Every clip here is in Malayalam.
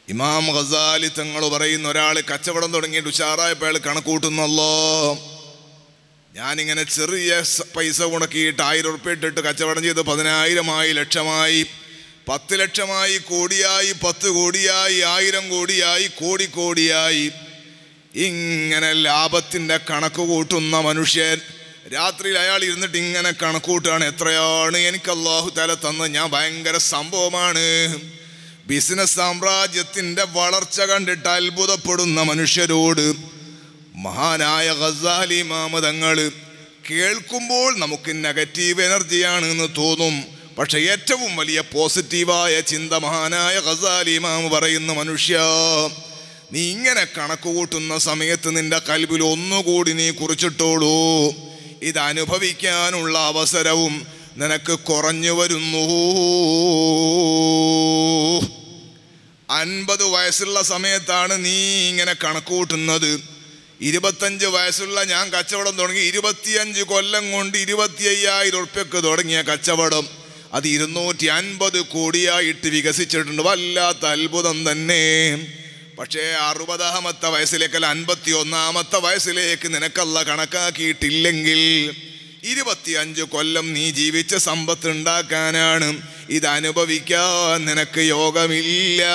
ഇമാം ഖസാലി തങ്ങൾ പറയുന്ന ഒരാൾ കച്ചവടം തുടങ്ങിയിട്ട് ഉഷാറായപ്പോൾ അയാൾ കണക്കൂട്ടുന്നല്ലോ ഞാനിങ്ങനെ ചെറിയ സ- പൈസ മുടക്കിയിട്ട് ആയിരം ഉറുപ്പ്യ ഇട്ടിട്ട് കച്ചവടം ചെയ്ത് പതിനായിരമായി ലക്ഷമായി പത്ത് ലക്ഷമായി കോടിയായി പത്ത് കോടിയായി ആയിരം കോടിയായി കോടി കോടിയായി ഇങ്ങനെ ലാഭത്തിൻ്റെ കണക്ക് കൂട്ടുന്ന മനുഷ്യൻ രാത്രിയിൽ അയാൾ ഇരുന്നിട്ട് ഇങ്ങനെ കണക്ക് കൂട്ടുകയാണ് എത്രയാണ് എനിക്ക് അള്ളാഹു തല തന്ന് ഞാൻ ഭയങ്കര സംഭവമാണ് ബിസിനസ് സാമ്രാജ്യത്തിൻ്റെ വളർച്ച കണ്ടിട്ട് അത്ഭുതപ്പെടുന്ന മനുഷ്യരോട് മഹാനായ ഖസാലി മാമതങ്ങൾ കേൾക്കുമ്പോൾ നമുക്ക് നെഗറ്റീവ് എനർജിയാണ് എന്ന് തോന്നും പക്ഷെ ഏറ്റവും വലിയ പോസിറ്റീവായ ചിന്ത മഹാനായ ഖസാലി മാമ പറയുന്ന മനുഷ്യ നീ ഇങ്ങനെ കണക്ക് കൂട്ടുന്ന സമയത്ത് നിന്റെ കൽബിൽ ഒന്നുകൂടി നീ കുറിച്ചിട്ടോളൂ ഇത് അനുഭവിക്കാനുള്ള അവസരവും നിനക്ക് കുറഞ്ഞു വരുന്നു അൻപത് വയസ്സുള്ള സമയത്താണ് നീ ഇങ്ങനെ കണക്ക് കൂട്ടുന്നത് ഇരുപത്തഞ്ച് വയസ്സുള്ള ഞാൻ കച്ചവടം തുടങ്ങി ഇരുപത്തിയഞ്ച് കൊല്ലം കൊണ്ട് ഇരുപത്തി അയ്യായിരം ഉറുപ്പ്യക്ക് തുടങ്ങിയ കച്ചവടം അത് ഇരുന്നൂറ്റി അൻപത് കോടിയായിട്ട് വികസിച്ചിട്ടുണ്ട് വല്ലാത്ത അത്ഭുതം തന്നെ പക്ഷേ അറുപതാമത്തെ വയസ്സിലേക്കല്ല അൻപത്തി ഒന്നാമത്തെ വയസ്സിലേക്ക് നിനക്കല്ല കണക്കാക്കിയിട്ടില്ലെങ്കിൽ ഇരുപത്തിയഞ്ച് കൊല്ലം നീ ജീവിച്ച സമ്പത്ത് ഉണ്ടാക്കാനാണ് ഇത് അനുഭവിക്കാൻ നിനക്ക് യോഗമില്ല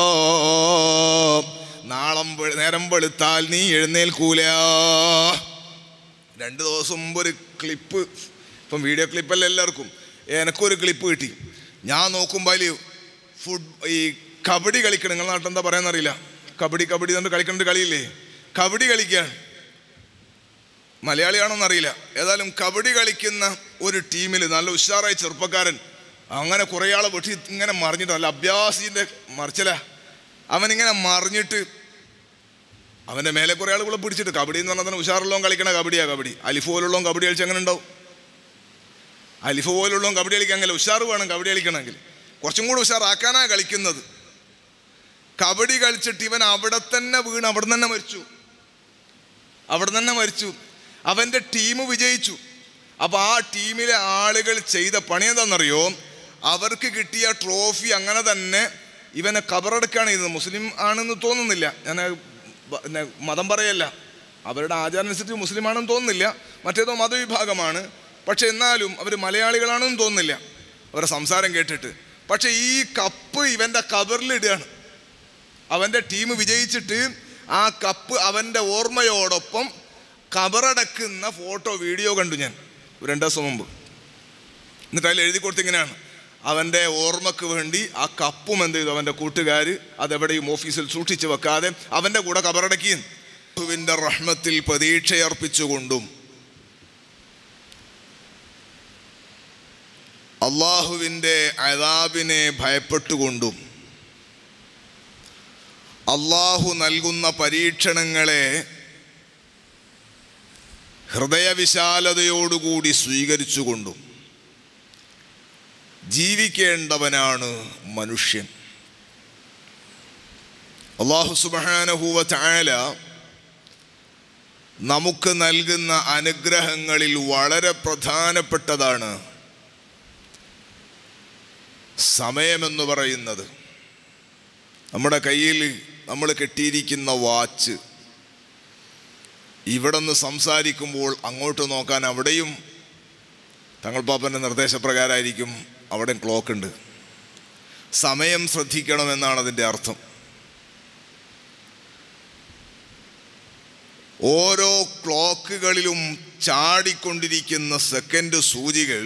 നാളം വെ- നേരം വെളുത്താൽ നീ എഴുന്നേൽക്കൂല രണ്ട് ദിവസം മുമ്പ് ഒരു ക്ലിപ്പ് ഇപ്പം വീഡിയോ ക്ലിപ്പല്ല എല്ലാവർക്കും എനക്കൊരു ക്ലിപ്പ് കിട്ടി ഞാൻ നോക്കുമ്പോൾ അതിൽ ഫുഡ് ഈ കബഡി കളിക്കണം നിങ്ങളുടെ നാട്ടിൽ എന്താ പറയാന്നറിയില്ല കബഡി കബഡി എന്നിട്ട് കളിക്കേണ്ട കളിയില്ലേ കബഡി കളിക്കുകയാണ് മലയാളിയാണോന്ന് അറിയില്ല ഏതായാലും കബഡി കളിക്കുന്ന ഒരു ടീമിൽ നല്ല ഉഷാറായ ചെറുപ്പക്കാരൻ അങ്ങനെ കുറേ ആളെ വെട്ടി ഇങ്ങനെ മറിഞ്ഞിട്ട് നല്ല അഭ്യാസിൻ്റെ മറിച്ചല അവനിങ്ങനെ മറിഞ്ഞിട്ട് അവൻ്റെ മേലെ കുറേ ആളുകളെ പിടിച്ചിട്ട് കബഡി എന്ന് പറഞ്ഞാൽ തന്നെ ഉഷാറുള്ളവൻ കളിക്കണ കബഡിയാ കബഡി അലിഫ് പോലുള്ളവൻ കബഡി കളിച്ച് അങ്ങനെ ഉണ്ടാവും അലിഫ് പോലുള്ളവൻ കബഡി കളിക്കാമെങ്കിൽ ഉഷാറ് വേണം കബഡി കളിക്കണമെങ്കിൽ കുറച്ചും കൂടി ഉഷാറാക്കാനാ കളിക്കുന്നത് കബഡി കളിച്ചിട്ട് ഇവൻ അവിടെ തന്നെ വീണ് അവിടെ തന്നെ മരിച്ചു അവിടെ തന്നെ മരിച്ചു അവൻ്റെ ടീം വിജയിച്ചു അപ്പോൾ ആ ടീമിലെ ആളുകൾ ചെയ്ത പണി എന്താണെന്നറിയോ അവർക്ക് കിട്ടിയ ട്രോഫി അങ്ങനെ തന്നെ ഇവനെ കബറടക്കാണ് ചെയ്തത് മുസ്ലിം ആണെന്ന് തോന്നുന്നില്ല ഞാൻ ബ- പിന്നെ മതം പറയല്ല അവരുടെ ആചാരമനുസരിച്ച് മുസ്ലിം ആണെന്ന് തോന്നുന്നില്ല മറ്റേതോ മതവിഭാഗമാണ് പക്ഷെ എന്നാലും അവർ മലയാളികളാണെന്ന് തോന്നുന്നില്ല അവരുടെ സംസാരം കേട്ടിട്ട് പക്ഷെ ഈ കപ്പ് ഇവൻ്റെ കബറിലിടുകയാണ് അവൻ്റെ ടീം വിജയിച്ചിട്ട് ആ കപ്പ് അവൻ്റെ ഓർമ്മയോടൊപ്പം കബറടക്കുന്ന ഫോട്ടോ വീഡിയോ കണ്ടു ഞാൻ ഒരു രണ്ട് ദിവസം മുമ്പ് എന്നിട്ട് അതിൽ എഴുതി കൊടുത്തിങ്ങനെയാണ് അവൻ്റെ ഓർമ്മക്ക് വേണ്ടി ആ കപ്പും എന്ത് ചെയ്തു അവൻ്റെ കൂട്ടുകാർ അതെവിടെയും ഓഫീസിൽ സൂക്ഷിച്ചു വെക്കാതെ അവൻ്റെ കൂടെ കബറടക്കിയും ുവിൻ്റെ റഹ്മത്തിൽ പ്രതീക്ഷയർപ്പിച്ചുകൊണ്ടും അള്ളാഹുവിൻ്റെ അതാബിനെ ഭയപ്പെട്ടുകൊണ്ടും അള്ളാഹു നൽകുന്ന പരീക്ഷണങ്ങളെ ഹൃദയവിശാലതയോടുകൂടി സ്വീകരിച്ചുകൊണ്ടും ജീവിക്കേണ്ടവനാണ് മനുഷ്യൻ അള്ളാഹു സുബാനഹുവ ചായാല നമുക്ക് നൽകുന്ന അനുഗ്രഹങ്ങളിൽ വളരെ പ്രധാനപ്പെട്ടതാണ് സമയമെന്ന് പറയുന്നത് നമ്മുടെ കയ്യിൽ നമ്മൾ കെട്ടിയിരിക്കുന്ന വാച്ച് ഇവിടെ നിന്ന് സംസാരിക്കുമ്പോൾ അങ്ങോട്ട് നോക്കാൻ അവിടെയും തങ്ങൾ പാപ്പൻ്റെ നിർദ്ദേശപ്രകാരമായിരിക്കും അവിടെ ക്ലോക്ക് ഉണ്ട് സമയം ശ്രദ്ധിക്കണമെന്നാണ് അതിൻ്റെ അർത്ഥം ഓരോ ക്ലോക്കുകളിലും ചാടിക്കൊണ്ടിരിക്കുന്ന സെക്കൻഡ് സൂചികൾ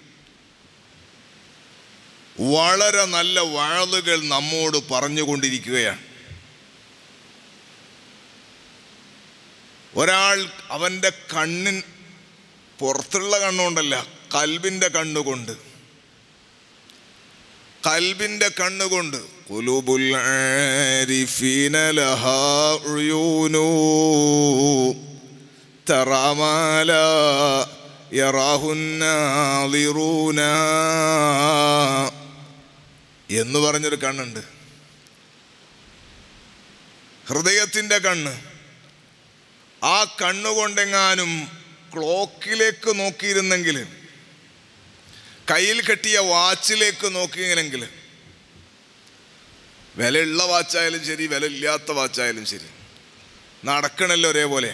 വളരെ നല്ല വാളുകൾ നമ്മോട് പറഞ്ഞുകൊണ്ടിരിക്കുകയാണ് ഒരാൾ അവൻ്റെ കണ്ണിൻ പുറത്തുള്ള കണ്ണുകൊണ്ടല്ല കൽബിൻ്റെ കണ്ണുകൊണ്ട് കൽബിൻ്റെ കണ്ണുകൊണ്ട് കുലുബുൽ ആരിഫീന ലഹാ ഉയൂനു തറാമാല യറാഹുന്നാളിറൂന എന്ന് പറഞ്ഞൊരു കണ്ണുണ്ട് ഹൃദയത്തിൻ്റെ കണ്ണ് ആ കണ്ണുകൊണ്ടെങ്ങാനും ക്ലോക്കിലേക്ക് നോക്കിയിരുന്നെങ്കിൽ കയ്യിൽ കെട്ടിയ വാച്ചിലേക്ക് നോക്കിയെങ്കിൽ വിലയുള്ള വാച്ചായാലും ശരി വില ഇല്ലാത്ത വാച്ചായാലും ശരി നടക്കണല്ലോ ഒരേപോലെ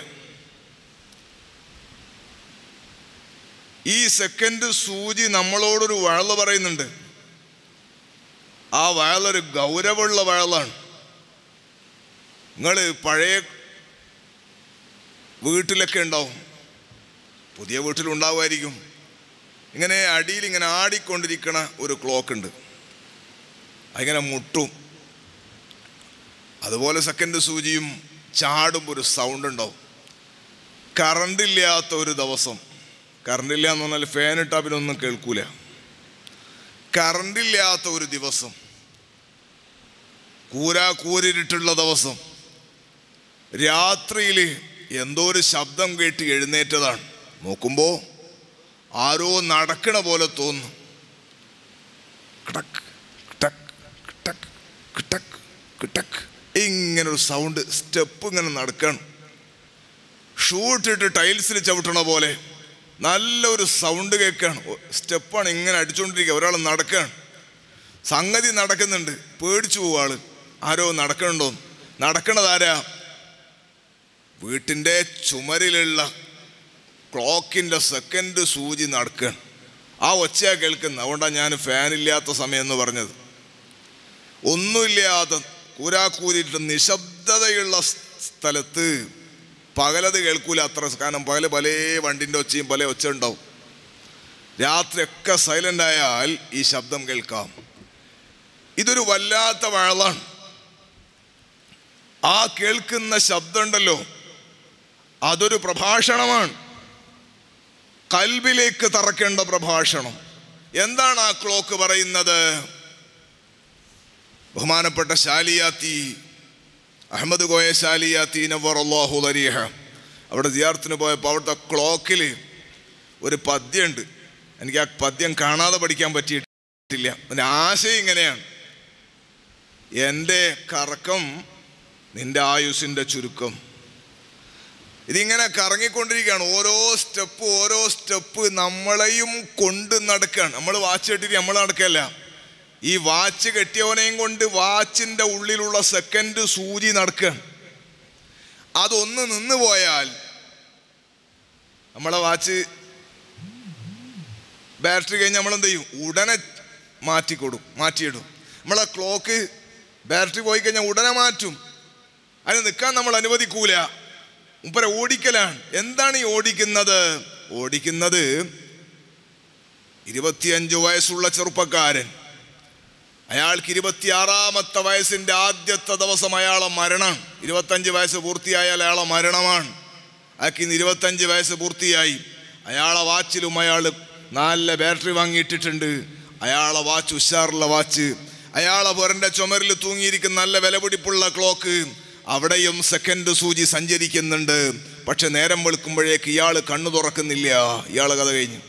ഈ സെക്കൻഡ് സൂചി നമ്മളോടൊരു വഴല് പറയുന്നുണ്ട് ആ വയലൊരു ഗൗരവമുള്ള വയലാണ് നിങ്ങൾ പഴയ വീട്ടിലൊക്കെ ഉണ്ടാവും പുതിയ വീട്ടിലുണ്ടാവുമായിരിക്കും ഇങ്ങനെ അടിയിൽ ഇങ്ങനെ ആടിക്കൊണ്ടിരിക്കണ ഒരു ക്ലോക്ക് ഉണ്ട് അതിങ്ങനെ മുട്ടും അതുപോലെ സെക്കൻഡ് സൂചിയും ചാടും ഒരു സൗണ്ട് ഉണ്ടാവും കറണ്ട് ഇല്ലാത്ത ഒരു ദിവസം കറണ്ട് ഇല്ല എന്ന് പറഞ്ഞാൽ ഫാൻ ഇട്ടാൽ പിന്നെ ഒന്നും കേൾക്കൂല കറണ്ട് ഇല്ലാത്ത ഒരു ദിവസം കൂരാ കൂരിട്ടുള്ള ദിവസം രാത്രിയിൽ എന്തോ ഒരു ശബ്ദം കേട്ട് എഴുന്നേറ്റതാണ് നോക്കുമ്പോൾ ആരോ നടക്കണ പോലെ തോന്നുന്നു കിടക്ക് കിടക്ക് കിടക്ക് കിടക്ക് കിടക്ക് ഇങ്ങനെ ഒരു സൗണ്ട് സ്റ്റെപ്പ് ഇങ്ങനെ നടക്കണം ഷൂ ഇട്ടിട്ട് ടൈൽസിൽ ചവിട്ടണ പോലെ നല്ലൊരു സൗണ്ട് കേൾക്കുകയാണ് സ്റ്റെപ്പാണ് ഇങ്ങനെ അടിച്ചുകൊണ്ടിരിക്കുക ഒരാൾ നടക്കുകയാണ് സംഗതി നടക്കുന്നുണ്ട് പേടിച്ചു പോവുക ആള് ആരോ നടക്കണുണ്ടോ നടക്കണതാരാ വീട്ടിൻ്റെ ചുമരിലുള്ള ക്ലോക്കിൻ്റെ സെക്കൻഡ് സൂചി നടക്കുകയാണ് ആ ഒച്ചയാ കേൾക്കുന്നത് അതുകൊണ്ടാണ് ഞാൻ ഫാനില്ലാത്ത സമയം എന്ന് പറഞ്ഞത് ഒന്നുമില്ലാതെ കൂരാക്കൂരിട്ട് നിശബ്ദതയുള്ള സ്ഥലത്ത് പകലത് കേൾക്കൂല അത്ര കാരണം പകല് പല വണ്ടിൻ്റെ ഒച്ചയും പല ഒച്ച ഉണ്ടാവും രാത്രിയൊക്കെ സൈലൻ്റ് ആയാൽ ഈ ശബ്ദം കേൾക്കാം ഇതൊരു വല്ലാത്ത വഴലാണ് ആ കേൾക്കുന്ന ശബ്ദമുണ്ടല്ലോ അതൊരു പ്രഭാഷണമാണ് കൽബിലേക്ക് തറക്കേണ്ട പ്രഭാഷണം എന്താണ് ആ ക്ലോക്ക് പറയുന്നത് ബഹുമാനപ്പെട്ട ശാലിയാത്തി അഹമ്മദ് കോയ ശാലിയാത്തി നവറല്ലാഹു ലരീഹ അവിടെ സിയാർത്തിന് പോയപ്പോൾ അവിടുത്തെ ക്ലോക്കിൽ ഒരു പദ്യമുണ്ട് എനിക്ക് ആ പദ്യം കാണാതെ പഠിക്കാൻ പറ്റിയിട്ടില്ല അതിൻ്റെ ആശയം ഇങ്ങനെയാണ് എൻ്റെ കറക്കം നിന്റെ ആയുസിൻ്റെ ചുരുക്കം ഇതിങ്ങനെ കറങ്ങിക്കൊണ്ടിരിക്കുകയാണ് ഓരോ സ്റ്റെപ്പ് ഓരോ സ്റ്റെപ്പ് നമ്മളെയും കൊണ്ട് നടക്കുകയാണ് നമ്മൾ വാച്ച് കെട്ടിട്ട് നമ്മൾ നടക്കല്ല ഈ വാച്ച് കെട്ടിയവനെയും കൊണ്ട് വാച്ചിൻ്റെ ഉള്ളിലുള്ള സെക്കൻഡ് സൂചി നടക്കുകയാണ് അതൊന്ന് നിന്ന് പോയാൽ നമ്മളെ വാച്ച് ബാറ്ററി കഴിഞ്ഞ് നമ്മൾ എന്ത് ചെയ്യും ഉടനെ മാറ്റിക്കൊടും മാറ്റിയിടും നമ്മളെ ക്ലോക്ക് ബാറ്ററി പോയി കഴിഞ്ഞാൽ ഉടനെ മാറ്റും അതിന് നിൽക്കാൻ നമ്മൾ അനുവദിക്കൂല മുപ്പര ഓടിക്കലാണ് എന്താണ് ഈ ഓടിക്കുന്നത് ഓടിക്കുന്നത് ഇരുപത്തിയഞ്ച് വയസ്സുള്ള ചെറുപ്പക്കാരൻ അയാൾക്ക് ഇരുപത്തിയാറാമത്തെ വയസ്സിന്റെ ആദ്യത്തെ ദിവസം അയാളെ മരണം ഇരുപത്തഞ്ച് വയസ്സ് പൂർത്തിയായാൽ അയാളെ മരണമാണ് അയാൾക്ക് ഇന്ന് ഇരുപത്തഞ്ച് വയസ്സ് പൂർത്തിയായി അയാളെ വാച്ചിലും അയാൾ നല്ല ബാറ്ററി വാങ്ങിയിട്ടിട്ടുണ്ട് അയാളെ വാച്ച് ഉഷാറുള്ള വാച്ച് അയാളെ പുരൻ്റെ ചുമരിൽ തൂങ്ങിയിരിക്കുന്ന നല്ല വിലപിടിപ്പുള്ള ക്ലോക്ക് അവിടെയും സെക്കൻഡ് സൂചി സഞ്ചരിക്കുന്നുണ്ട് പക്ഷെ നേരം വെളുക്കുമ്പോഴേക്ക് ഇയാൾ കണ്ണു തുറക്കുന്നില്ല ഇയാൾ കഥ കഴിഞ്ഞു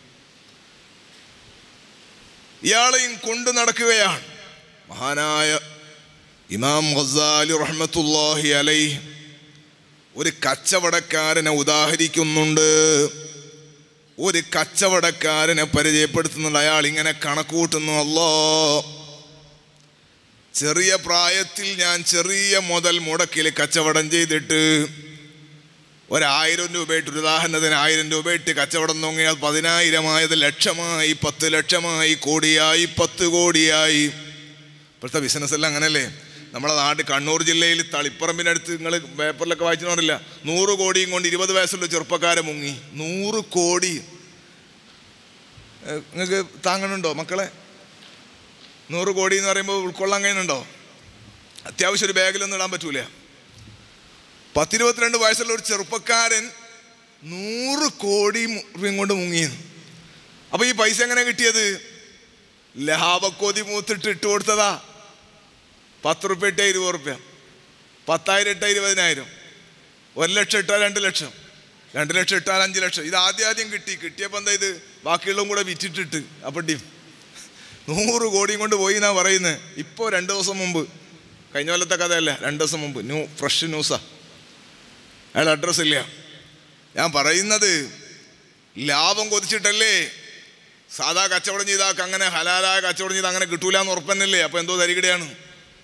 ഇയാളെയും കൊണ്ട് നടക്കുകയാണ് മഹാനായ ഇമാം ഗസാലി റഹ്മത്തുല്ലാഹി അലൈ ഒരു കച്ചവടക്കാരനെ ഉദാഹരിക്കുന്നുണ്ട് ഒരു കച്ചവടക്കാരനെ പരിചയപ്പെടുത്തുന്നുണ്ട് അയാൾ ഇങ്ങനെ കണക്കൂട്ടുന്നു അല്ലോ ചെറിയ പ്രായത്തിൽ ഞാൻ ചെറിയ മുതൽ മുടക്കിൽ കച്ചവടം ചെയ്തിട്ട് ഒരായിരം രൂപയിട്ട് ഒരു ഉദാഹരണത്തിന് ആയിരം രൂപയിട്ട് കച്ചവടം നോങ്ങിയാൽ പതിനായിരമായത് ലക്ഷമായി പത്ത് ലക്ഷമായി കോടിയായി പത്ത് കോടിയായി ഇപ്പോഴത്തെ ബിസിനസ് എല്ലാം അങ്ങനെയല്ലേ നമ്മുടെ നാട് കണ്ണൂർ ജില്ലയിൽ തളിപ്പറമ്പിനടുത്ത് നിങ്ങൾ പേപ്പറിലൊക്കെ വായിച്ചിട്ടില്ല നൂറ് കോടിയും കൊണ്ട് ഇരുപത് വയസ്സുള്ള ചെറുപ്പക്കാരെ മുങ്ങി നൂറ് കോടി നിങ്ങൾക്ക് താങ്ങണുണ്ടോ മക്കളെ നൂറ് കോടി എന്ന് പറയുമ്പോൾ ഉൾക്കൊള്ളാൻ കഴിയുന്നുണ്ടോ അത്യാവശ്യം ഒരു ബാഗിലൊന്നും ഇടാൻ പറ്റൂല പത്തിരുപത്തിരണ്ട് വയസ്സുള്ള ഒരു ചെറുപ്പക്കാരൻ നൂറ് കോടി രൂപയും കൊണ്ട് മുങ്ങിയെന്ന് അപ്പൊ ഈ പൈസ എങ്ങനെ കിട്ടിയത് ലാഭക്കോതി മൂത്തിട്ട് ഇട്ട് കൊടുത്തതാ പത്ത് റുപ്യ ഇട്ട ഇരുപത് റുപ്യ പത്തായിരം ഇട്ട ഇരുപതിനായിരം ഒരു ലക്ഷം ഇട്ടാൽ രണ്ട് ലക്ഷം രണ്ട് ലക്ഷം ഇട്ടാൽ അഞ്ച് ലക്ഷം ഇത് ആദ്യം ആദ്യം കിട്ടി കിട്ടിയപ്പോൾ എന്താ ഇത് ബാക്കിയുള്ളതും കൂടെ വിറ്റിട്ടിട്ട് അപ്പം ഡി നൂറ് കോടിയും കൊണ്ട് പോയി എന്നാ പറയുന്നത് ഇപ്പോൾ രണ്ട് ദിവസം മുമ്പ് കഴിഞ്ഞ കൊല്ലത്തെ കഥയല്ല രണ്ട് ദിവസം മുമ്പ് ന്യൂ ഫ്രഷ് ന്യൂസാ അയാൾ അഡ്രസ് ഇല്ല ഞാൻ പറയുന്നത് ലാഭം കൊതിച്ചിട്ടല്ലേ സാധാ കച്ചവടം ചെയ്താൽ അങ്ങനെ ഹലാലായ കച്ചവടം ചെയ്താൽ അങ്ങനെ കിട്ടൂല എന്ന് ഉറപ്പന്നല്ലേ അപ്പോൾ എന്തോ തരികിടയാണ്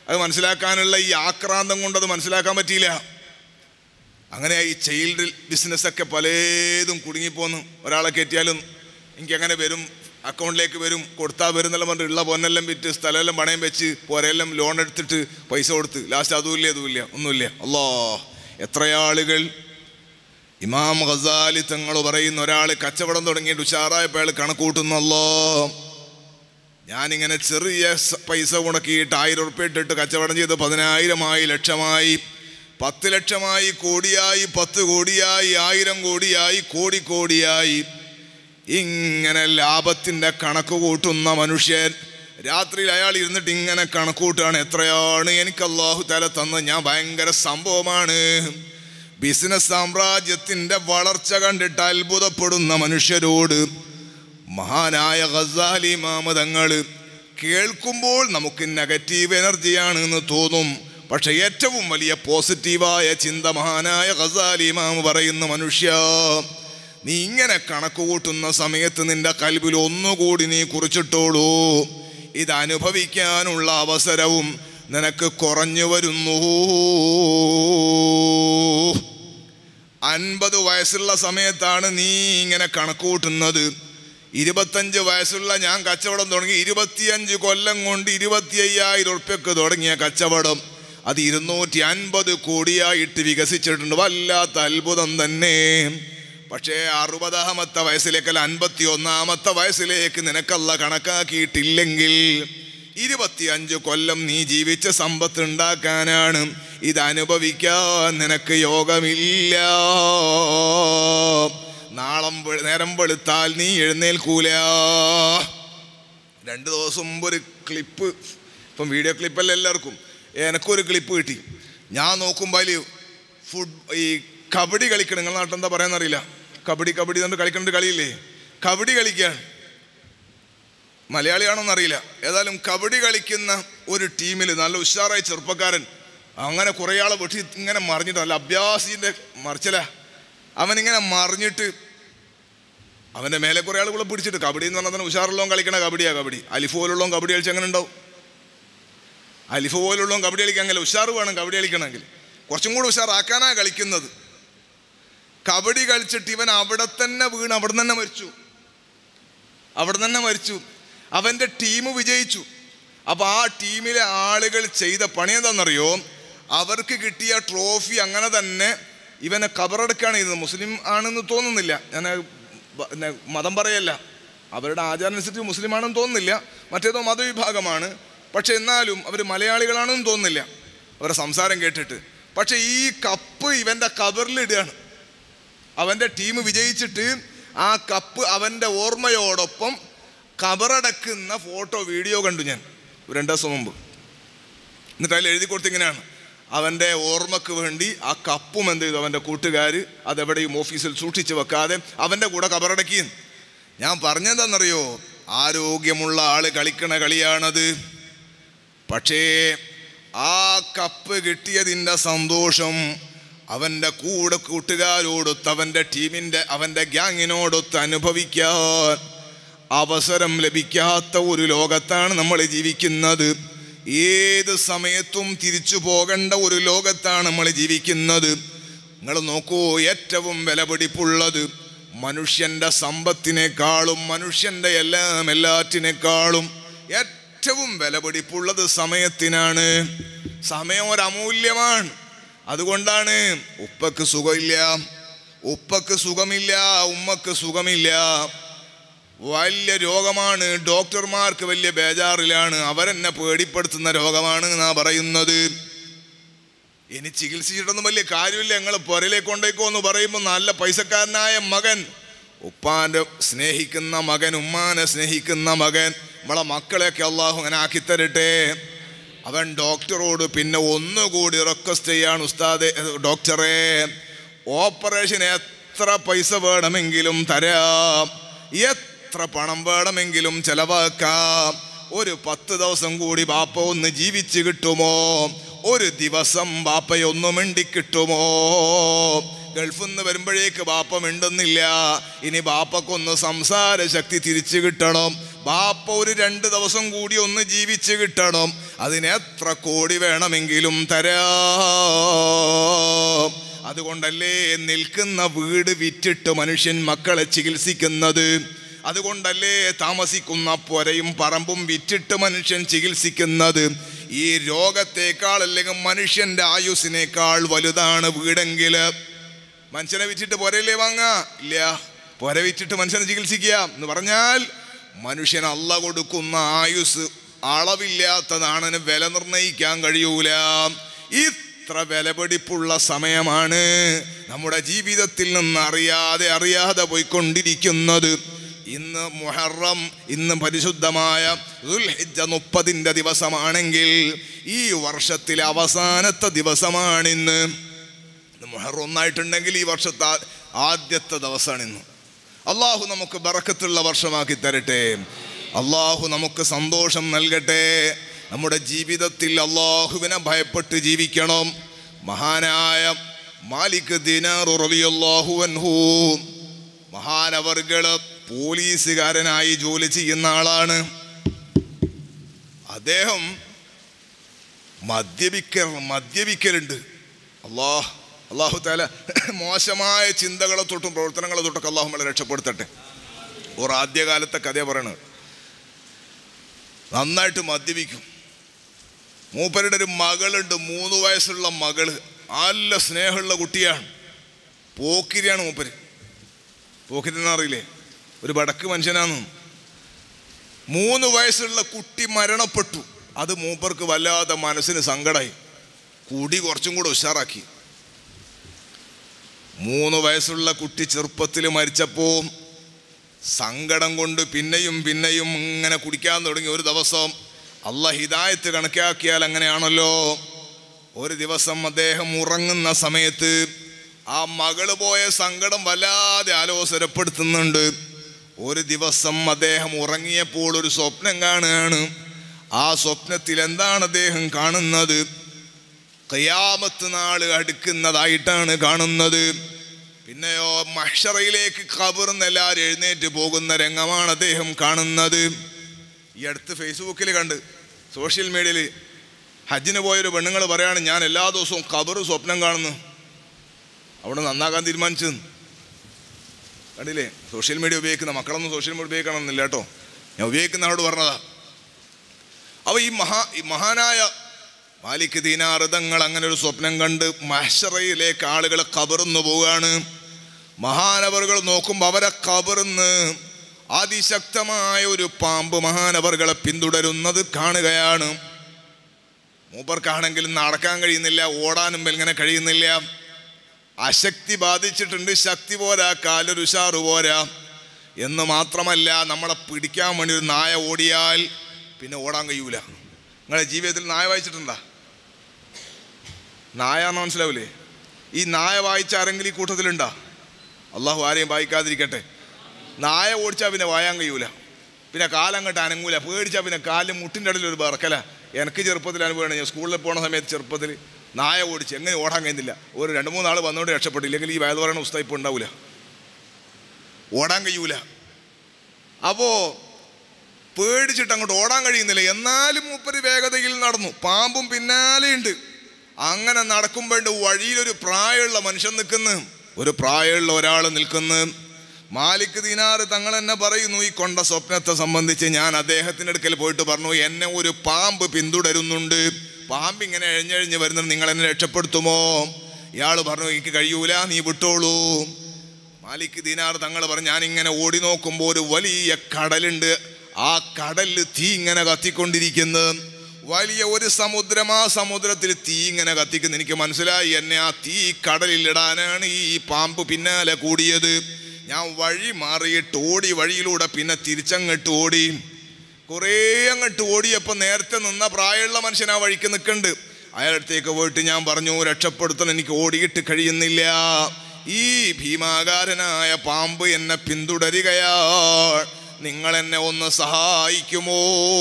അത് മനസ്സിലാക്കാനുള്ള ഈ ആക്രാന്തം കൊണ്ട് അത് മനസ്സിലാക്കാൻ പറ്റിയില്ല അങ്ങനെ ഈ ചൈൽഡ് ബിസിനസ്സൊക്കെ പലതും കുടുങ്ങിപ്പോന്നു ഒരാളെ കയറ്റിയാലും എനിക്ക് അങ്ങനെ വരും അക്കൗണ്ടിലേക്ക് വരും കൊടുത്താൽ വരും എന്നുള്ള പറഞ്ഞിട്ട് ഉള്ള പൊന്നെല്ലാം വിറ്റ് സ്ഥലമെല്ലാം പണയം വെച്ച് പോരെല്ലാം ലോൺ എടുത്തിട്ട് പൈസ കൊടുത്ത് ലാസ്റ്റ് അതുമില്ല ഇതുമില്ല ഒന്നുമില്ല അല്ലോ എത്ര ആളുകൾ ഇമാം ഖസാലി തങ്ങൾ പറയുന്ന ഒരാൾ കച്ചവടം തുടങ്ങിയിട്ട് ഉഷാറായപ്പോൾ അയാൾ കണക്കൂട്ടുന്നല്ലോ ഞാനിങ്ങനെ ചെറിയ സ- പൈസ മുടക്കിയിട്ട് ആയിരം ഉറുപ്പ്യ ഇട്ടിട്ട് കച്ചവടം ചെയ്ത് പതിനായിരമായി ലക്ഷമായി പത്ത് ലക്ഷമായി കോടിയായി പത്ത് കോടിയായി ആയിരം കോടിയായി കോടി കോടിയായി ഇങ്ങനെ ലാഭത്തിൻ്റെ കണക്ക് കൂട്ടുന്ന മനുഷ്യൻ രാത്രിയിൽ അയാൾ ഇരുന്നിട്ട് ഇങ്ങനെ കണക്ക് കൂട്ടുകയാണ് എത്രയാണ് എനിക്ക് അള്ളാഹു തല തന്ന് ഞാൻ ഭയങ്കര സംഭവമാണ് ബിസിനസ് സാമ്രാജ്യത്തിൻ്റെ വളർച്ച കണ്ടിട്ട് അത്ഭുതപ്പെടുന്ന മനുഷ്യരോട് മഹാനായ ഖസാലി മാമതങ്ങൾ കേൾക്കുമ്പോൾ നമുക്ക് നെഗറ്റീവ് എനർജിയാണ് എന്ന് തോന്നും പക്ഷെ ഏറ്റവും വലിയ പോസിറ്റീവായ ചിന്ത മഹാനായ ഖസാലി മാമ പറയുന്ന മനുഷ്യ നീ ഇങ്ങനെ കണക്ക് കൂട്ടുന്ന സമയത്ത് നിന്റെ കൽബിൽ ഒന്നുകൂടി നീ കുറിച്ചിട്ടോളൂ ഇത് അനുഭവിക്കാനുള്ള അവസരവും നിനക്ക് കുറഞ്ഞു വരുന്നു അൻപത് വയസ്സുള്ള സമയത്താണ് നീ ഇങ്ങനെ കണക്ക് കൂട്ടുന്നത് ഇരുപത്തഞ്ച് വയസ്സുള്ള ഞാൻ കച്ചവടം തുടങ്ങി ഇരുപത്തിയഞ്ച് കൊല്ലം കൊണ്ട് ഇരുപത്തി അയ്യായിരം ഉറുപ്പ്യക്ക് തുടങ്ങിയ കച്ചവടം അത് ഇരുന്നൂറ്റി അൻപത് കോടിയായിട്ട് വികസിച്ചിട്ടുണ്ട് വല്ലാത്ത അത്ഭുതം തന്നെ പക്ഷേ അറുപതാമത്തെ വയസ്സിലേക്കല്ല അൻപത്തി ഒന്നാമത്തെ വയസ്സിലേക്ക് നിനക്കല്ല കണക്കാക്കിയിട്ടില്ലെങ്കിൽ ഇരുപത്തിയഞ്ച് കൊല്ലം നീ ജീവിച്ച സമ്പത്ത് ഉണ്ടാക്കാനാണ് ഇത് അനുഭവിക്കാൻ നിനക്ക് യോഗമില്ല നാളം വെ- നേരം വെളുത്താൽ നീ എഴുന്നേൽക്കൂല രണ്ട് ദിവസം മുമ്പ് ഒരു ക്ലിപ്പ് ഇപ്പം വീഡിയോ ക്ലിപ്പല്ല എല്ലാവർക്കും എനക്കൊരു ക്ലിപ്പ് കിട്ടി ഞാൻ നോക്കുമ്പോൾ അതിൽ ഫുട് ഈ കബഡി കളിക്കണം നിങ്ങളുടെ നാട്ടിൽ എന്താ പറയാന്നറിയില്ല കബഡി കബഡി എന്നിട്ട് കളിക്കേണ്ട കളിയില്ലേ കബഡി കളിക്കുകയാണ് മലയാളിയാണോന്ന് അറിയില്ല ഏതായാലും കബഡി കളിക്കുന്ന ഒരു ടീമിൽ നല്ല ഉഷാറായ ചെറുപ്പക്കാരൻ അങ്ങനെ കുറേ ആളെ വെട്ടി ഇങ്ങനെ മറിഞ്ഞിട്ട് നല്ല അഭ്യാസിൻ്റെ മറിച്ചല അവനിങ്ങനെ മറിഞ്ഞിട്ട് അവൻ്റെ മേലെ കുറേ ആളുകളെ പിടിച്ചിട്ട് കബഡി എന്ന് പറഞ്ഞാൽ തന്നെ ഉഷാറുള്ളവൻ കളിക്കണ കബഡിയാ കബഡി അലിഫ് പോലുള്ളവൻ കബഡി കളിച്ച് അങ്ങനെ ഉണ്ടാവും അലിഫ് പോലുള്ളവൻ കബഡി കളിക്കാൻ അങ്ങനെ ഉഷാറ് വേണം കബഡി കളിക്കണമെങ്കിൽ കുറച്ചും കൂടി ഉഷാറാക്കാനാ കളിക്കുന്നത് കബഡി കളിച്ചിട്ട് ഇവൻ അവിടെ തന്നെ വീണ് അവിടെ തന്നെ മരിച്ചു അവിടെ തന്നെ മരിച്ചു അവൻ്റെ ടീം വിജയിച്ചു അപ്പോൾ ആ ടീമിലെ ആളുകൾ ചെയ്ത പണി എന്താണെന്നറിയോ അവർക്ക് കിട്ടിയ ട്രോഫി അങ്ങനെ തന്നെ ഇവനെ കബറടക്കാണ് ചെയ്തത് മുസ്ലിം ആണെന്ന് തോന്നുന്നില്ല ഞാൻ ബ- പിന്നെ മതം പറയല്ല അവരുടെ ആചാരമനുസരിച്ച് മുസ്ലിം ആണെന്ന് തോന്നുന്നില്ല മറ്റേതോ മതവിഭാഗമാണ് പക്ഷെ എന്നാലും അവർ മലയാളികളാണെന്ന് തോന്നുന്നില്ല അവരുടെ സംസാരം കേട്ടിട്ട് പക്ഷെ ഈ കപ്പ് ഇവൻ്റെ കബറിലിടുകയാണ് അവൻ്റെ ടീം വിജയിച്ചിട്ട് ആ കപ്പ് അവൻ്റെ ഓർമ്മയോടൊപ്പം കബറടക്കുന്ന ഫോട്ടോ വീഡിയോ കണ്ടു ഞാൻ ഒരു രണ്ട് ദിവസം മുമ്പ് എന്നിട്ട് അതിൽ എഴുതി കൊടുത്ത് ഇങ്ങനെയാണ് അവൻ്റെ ഓർമ്മക്ക് വേണ്ടി ആ കപ്പും എന്ത് ചെയ്തു അവൻ്റെ കൂട്ടുകാർ അതെവിടെയും ഓഫീസിൽ സൂക്ഷിച്ച് വെക്കാതെ അവൻ്റെ കൂടെ കബറടക്കി ഞാൻ പറഞ്ഞെന്താണെന്നറിയോ ആരോഗ്യമുള്ള ആള് കളിക്കണ കളിയാണത് പക്ഷേ ആ കപ്പ് കിട്ടിയതിൻ്റെ സന്തോഷം അവൻ്റെ കൂടെ കൂട്ടുകാരോടൊത്ത് അവൻ്റെ ടീമിൻ്റെ അവൻ്റെ ഗ്യാങ്ങിനോടൊത്ത് അനുഭവിക്കാൻ അവസരം ലഭിക്കാത്ത ഒരു ലോകത്താണ് നമ്മൾ ജീവിക്കുന്നത് ഏത് സമയത്തും തിരിച്ചു പോകേണ്ട ഒരു ലോകത്താണ് നമ്മൾ ജീവിക്കുന്നത് നിങ്ങൾ നോക്കൂ ഏറ്റവും വിലപിടിപ്പുള്ളത് മനുഷ്യൻ്റെ സമ്പത്തിനേക്കാളും മനുഷ്യൻ്റെ എല്ലാം എല്ലാറ്റിനേക്കാളും ഏറ്റവും വിലപിടിപ്പുള്ളത് സമയത്തിനാണ് സമയം ഒരു അമൂല്യമാണ് അതുകൊണ്ടാണ് ഉപ്പക്ക് സുഖമില്ല ഉപ്പക്ക് സുഖമില്ല ഉമ്മക്ക് സുഖമില്ല വലിയ രോഗമാണ് ഡോക്ടർമാർക്ക് വലിയ ബേജാറിലാണ് അവരെന്നെ പേടിപ്പെടുത്തുന്ന രോഗമാണ് എന്നാ പറയുന്നത് ഇനി ചികിത്സിച്ചിട്ടൊന്നും വലിയ കാര്യമില്ല ഞങ്ങൾ പുരയിലേക്ക് കൊണ്ടേക്കോ എന്ന് പറയുമ്പോൾ നല്ല പൈസക്കാരനായ മകൻ ഉപ്പാന്റെ സ്നേഹിക്കുന്ന മകൻ ഉമ്മാനെ സ്നേഹിക്കുന്ന മകൻ നമ്മളെ മക്കളെയൊക്കെ അള്ളാഹു അങ്ങനെ ആക്കിത്തരട്ടെ അവൻ ഡോക്ടറോട് പിന്നെ ഒന്നുകൂടി റിക്വസ്റ്റ് ചെയ്യാണ് ഉസ്താദെ ഡോക്ടറെ ഓപ്പറേഷൻ എത്ര പൈസ വേണമെങ്കിലും തരാം എത്ര പണം വേണമെങ്കിലും ചെലവാക്കാം ഒരു പത്ത് ദിവസം കൂടി ബാപ്പ ഒന്ന് ജീവിച്ച് കിട്ടുമോ ഒരു ദിവസം ബാപ്പയൊന്ന് മിണ്ടി കിട്ടുമോ ഗൾഫിൽ നിന്ന് വരുമ്പോഴേക്ക് ബാപ്പ മിണ്ടുന്നില്ല ഇനി ബാപ്പക്കൊന്ന് സംസാര ശക്തി തിരിച്ചു കിട്ടണം ബാപ്പ ഒരു രണ്ട് ദിവസം കൂടി ഒന്ന് ജീവിച്ച് കിട്ടണം അതിന് എത്ര കോടി വേണമെങ്കിലും തരാം അതുകൊണ്ടല്ലേ നിൽക്കുന്ന വീട് വിറ്റിട്ട് മനുഷ്യൻ മക്കളെ ചികിത്സിക്കുന്നത് അതുകൊണ്ടല്ലേ താമസിക്കുന്ന പൊരയും പറമ്പും വിറ്റിട്ട് മനുഷ്യൻ ചികിത്സിക്കുന്നത് ഈ രോഗത്തെക്കാൾ അല്ലെങ്കിൽ മനുഷ്യന്റെ ആയുസിനേക്കാൾ വലുതാണ് വീടെങ്കിൽ മനുഷ്യനെ വിറ്റിട്ട് പൊരയില്ലേ വാങ്ങാ ഇല്ല പൊര വിറ്റിട്ട് മനുഷ്യനെ ചികിത്സിക്കുക എന്ന് പറഞ്ഞാൽ മനുഷ്യൻ അല്ല കൊടുക്കുന്ന ആയുസ് അളവില്ലാത്തതാണ് വില നിർണയിക്കാൻ കഴിയൂല ഇത്ര വിലപിടിപ്പുള്ള സമയമാണ് നമ്മുടെ ജീവിതത്തിൽ നിന്ന് അറിയാതെ അറിയാതെ പോയിക്കൊണ്ടിരിക്കുന്നത് ഇന്ന് മുഹറം ഇന്ന് പരിശുദ്ധമായ ദുൽഹിജ്ജ മുപ്പതിൻ്റെ ദിവസമാണെങ്കിൽ ഈ വർഷത്തിലെ അവസാനത്തെ ദിവസമാണിന്ന് ഇന്ന് മുഹറം ഒന്നായിട്ടുണ്ടെങ്കിൽ ഈ വർഷത്തെ ആ- ആദ്യത്തെ ദിവസമാണ് ഇന്ന് അള്ളാഹു നമുക്ക് ബറക്കത്തുള്ള വർഷമാക്കി തരട്ടെ അള്ളാഹു നമുക്ക് സന്തോഷം നൽകട്ടെ നമ്മുടെ ജീവിതത്തിൽ അള്ളാഹുവിനെ ഭയപ്പെട്ട് ജീവിക്കണം മഹാനായ മാലിക് ദിനാർ റളിയല്ലാഹു അൻഹു മഹാനവർകള് പോലീസുകാരനായി ജോലി ചെയ്യുന്ന ആളാണ് അദ്ദേഹം മദ്യപിക്കൽ മദ്യപിക്കലുണ്ട് അള്ളാഹ് അള്ളാഹു താല മോശമായ ചിന്തകളെ തൊട്ടും പ്രവർത്തനങ്ങളെ തൊട്ടൊക്കെ അള്ളാഹു നമ്മളെ രക്ഷപ്പെടുത്തട്ടെ ഓർ ആദ്യകാലത്തെ കഥ പറയണത് നന്നായിട്ട് മദ്യപിക്കും മൂപ്പരുടെ ഒരു മകളുണ്ട് മൂന്ന് വയസ്സുള്ള മകള് നല്ല സ്നേഹമുള്ള കുട്ടിയാണ് പോക്കിരിയാണ് മൂപ്പര് പോക്കിരിന്ന് അറിയില്ലേ ഒരു വടക്ക് മനുഷ്യനാണ് മൂന്ന് വയസ്സുള്ള കുട്ടി മരണപ്പെട്ടു അത് മൂപ്പർക്ക് വല്ലാതെ മനസ്സിന് സങ്കടമായി കുടി കുറച്ചും കൂടെ ഉഷാറാക്കി മൂന്ന് വയസ്സുള്ള കുട്ടി ചെറുപ്പത്തിൽ മരിച്ചപ്പോൾ സങ്കടം കൊണ്ട് പിന്നെയും പിന്നെയും ഇങ്ങനെ കുടിക്കാൻ തുടങ്ങി ഒരു ദിവസം അല്ല ഹിദായത്ത് കണക്കാക്കിയാൽ അങ്ങനെയാണല്ലോ ഒരു ദിവസം അദ്ദേഹം ഉറങ്ങുന്ന സമയത്ത് ആ മകള് പോയ സങ്കടം വല്ലാതെ ആലോചനപ്പെടുത്തുന്നുണ്ട് ഒരു ദിവസം അദ്ദേഹം ഉറങ്ങിയപ്പോൾ ഒരു സ്വപ്നം കാണുകയാണ് ആ സ്വപ്നത്തിൽ എന്താണ് അദ്ദേഹം കാണുന്നത് കയാമത്ത് നാള് അടുക്കുന്നതായിട്ടാണ് കാണുന്നത് പിന്നെയോ മഷറയിലേക്ക് കബർന്ന് എല്ലാവരും എഴുന്നേറ്റ് പോകുന്ന രംഗമാണ് അദ്ദേഹം കാണുന്നത് ഈ അടുത്ത് ഫേസ്ബുക്കിൽ കണ്ട് സോഷ്യൽ മീഡിയയിൽ ഹജ്ജിന് പോയൊരു പെണ്ണുങ്ങൾ പറയാണ് ഞാൻ എല്ലാ ദിവസവും കബർ സ്വപ്നം കാണുന്നു അവിടെ നന്നാക്കാൻ തീരുമാനിച്ചു കണ്ടില്ലേ സോഷ്യൽ മീഡിയ ഉപയോഗിക്കുന്ന മക്കളൊന്നും സോഷ്യൽ മീഡിയ ഉപയോഗിക്കണമെന്നില്ല കേട്ടോ ഞാൻ ഉപയോഗിക്കുന്ന ആളോട് പറഞ്ഞതാ അപ്പോൾ ഈ മഹാ ഈ മഹാനായ മാലിക് ദീനാർദങ്ങൾ അങ്ങനെ ഒരു സ്വപ്നം കണ്ട് മഹ്ഷറയിലേക്ക് ആളുകൾ കബറുന്നു പോവുകയാണ് മഹാനവറുകൾ നോക്കുമ്പോൾ അവരെ കബറുന്ന് അതിശക്തമായ ഒരു പാമ്പ് മഹാനവറുകളെ പിന്തുടരുന്നത് കാണുകയാണ് മൂപ്പർക്കാണെങ്കിൽ നടക്കാൻ കഴിയുന്നില്ല ഓടാനും ഇങ്ങനെ കഴിയുന്നില്ല അശക്തി ബാധിച്ചിട്ടുണ്ട് ശക്തി പോരാ കാലൊരു ഉഷാറ് പോരാ എന്ന് മാത്രമല്ല നമ്മളെ പിടിക്കാൻ വേണ്ടി ഒരു നായ ഓടിയാൽ പിന്നെ ഓടാൻ കഴിയൂല നിങ്ങളുടെ ജീവിതത്തിൽ നായ വായിച്ചിട്ടുണ്ടാ നായ എന്ന് മനസ്സിലാവില്ലേ ഈ നായ വായിച്ച ആരെങ്കിലും ഈ കൂട്ടത്തിലുണ്ടാ അള്ളാഹു ആരെയും വായിക്കാതിരിക്കട്ടെ നായ ഓടിച്ചാൽ പിന്നെ വായാൻ കഴിയൂല പിന്നെ കാലങ്ങോട്ട് അനങ്ങൂല പേടിച്ചാൽ പിന്നെ കാലിൽ മുട്ടിൻ്റെ ഇടയിൽ ഒരു ബറക്കല എനിക്ക് ചെറുപ്പത്തിൽ അനുഭവമാണ് ഞാൻ സ്കൂളിൽ പോണ സമയത്ത് ചെറുപ്പത്തിൽ നായ ഓടിച്ച് എങ്ങനെ ഓടാൻ കഴിയുന്നില്ല ഒരു രണ്ട് മൂന്നാൾ വന്നുകൊണ്ട് രക്ഷപ്പെട്ടില്ലെങ്കിൽ ഈ വയൽ പറയുന്ന പുസ്തകം ഇപ്പോൾ ഉണ്ടാവില്ല ഓടാൻ കഴിയൂല അപ്പോൾ പേടിച്ചിട്ട് അങ്ങോട്ട് ഓടാൻ കഴിയുന്നില്ല എന്നാലും മൂപ്പര് വേഗതയിൽ നടന്നു പാമ്പും പിന്നാലെയുണ്ട് അങ്ങനെ നടക്കുമ്പോണ്ട് വഴിയിലൊരു പ്രായമുള്ള മനുഷ്യൻ നിൽക്കുന്നു ഒരു പ്രായമുള്ള ഒരാൾ നിൽക്കുന്നു മാലിക് ദിനാർ തങ്ങൾ എന്നെ പറയുന്നു ഈ കൊണ്ട സ്വപ്നത്തെ സംബന്ധിച്ച് ഞാൻ അദ്ദേഹത്തിൻ്റെ അടുക്കൽ പോയിട്ട് പറഞ്ഞു എന്നെ ഒരു പാമ്പ് പിന്തുടരുന്നുണ്ട് പാമ്പ് ഇങ്ങനെ എഴഞ്ഞെഴിഞ്ഞ് വരുന്നത് നിങ്ങൾ എന്നെ രക്ഷപ്പെടുത്തുമോ ഇയാൾ പറഞ്ഞു എനിക്ക് കഴിയൂല നീ വിട്ടോളൂ മാലിക് ദീനാർ തങ്ങൾ പറഞ്ഞു ഞാനിങ്ങനെ ഓടി നോക്കുമ്പോൾ ഒരു വലിയ കടലുണ്ട് ആ കടലിൽ തീ ഇങ്ങനെ കത്തിക്കൊണ്ടിരിക്കുന്നു വലിയ ഒരു സമുദ്രം ആ സമുദ്രത്തിൽ തീ ഇങ്ങനെ കത്തിക്കുന്നു എനിക്ക് മനസ്സിലായി എന്നെ ആ തീ കടലിലിടാനാണ് ഈ പാമ്പ് പിന്നാലെ കൂടിയത് ഞാൻ വഴി മാറിയിട്ട് ഓടി വഴിയിലൂടെ പിന്നെ തിരിച്ചങ്ങോട്ട് ഓടി കുറേ അങ്ങോട്ട് ഓടിയപ്പോൾ നേരത്തെ നിന്ന പ്രായമുള്ള മനുഷ്യൻ ആ വഴിക്ക് നിൽക്കുന്നുണ്ട് അയാളടുത്തേക്ക് പോയിട്ട് ഞാൻ പറഞ്ഞു രക്ഷപ്പെടുത്താൻ എനിക്ക് ഓടിയിട്ട് കഴിയുന്നില്ല ഈ ഭീമാകാരനായ പാമ്പ് എന്നെ പിന്തുടരുകയാ നിങ്ങൾ എന്നെ ഒന്ന് സഹായിക്കുമോ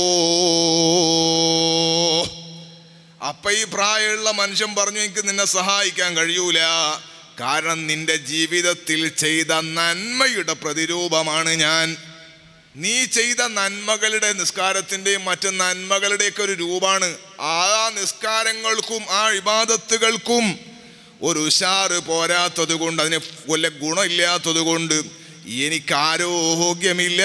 അപ്പൊ ഈ പ്രായമുള്ള മനുഷ്യൻ പറഞ്ഞു എനിക്ക് നിന്നെ സഹായിക്കാൻ കഴിയൂല കാരണം നിന്റെ ജീവിതത്തിൽ ചെയ്ത നന്മയുടെ പ്രതിരൂപമാണ് ഞാൻ നീ ചെയ്ത നന്മകളുടെ നിസ്കാരത്തിൻ്റെയും മറ്റ് നന്മകളുടെയൊക്കെ ഒരു രൂപമാണ് ആ നിസ്കാരങ്ങൾക്കും ആ ഇബാദത്തുകൾക്കും ഒരു ഉഷാറ് പോരാത്തത് കൊണ്ട് അതിന് വല്ല ഗുണമില്ലാത്തത് കൊണ്ട് എനിക്ക് ആരോഗ്യമില്ല